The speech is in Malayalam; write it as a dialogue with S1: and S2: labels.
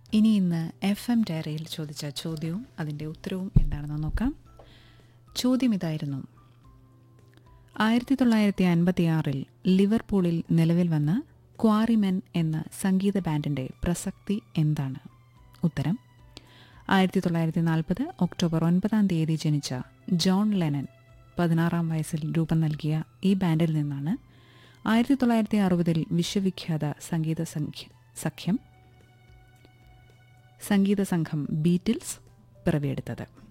S1: ഇനി ഇന്ന് എഫ് എം ഡയറിയിൽ ചോദിച്ച ചോദ്യവും അതിൻ്റെ ഉത്തരവും എന്താണെന്ന് നോക്കാം ചോദ്യം ഇതായിരുന്നു ആയിരത്തി തൊള്ളായിരത്തി അൻപത്തിയാറിൽ ലിവർപൂളിൽ നിലവിൽ വന്ന ക്വാറിമെൻ എന്ന സംഗീത ബാൻഡിൻ്റെ പ്രസക്തി എന്താണ് ഉത്തരം ആയിരത്തി തൊള്ളായിരത്തി നാൽപ്പത് ഒക്ടോബർ ഒൻപതാം തീയതി ജനിച്ച ജോൺ ലെനൻ പതിനാറാം വയസ്സിൽ രൂപം നൽകിയ ഈ ബാൻഡിൽ നിന്നാണ് ആയിരത്തി തൊള്ളായിരത്തി അറുപതിൽ വിശ്വവിഖ്യാത സംഗീത സംഖ്യ സഖ്യം സംഗീത സംഘം ബീറ്റിൽസ് പിറവിയെടുത്തത്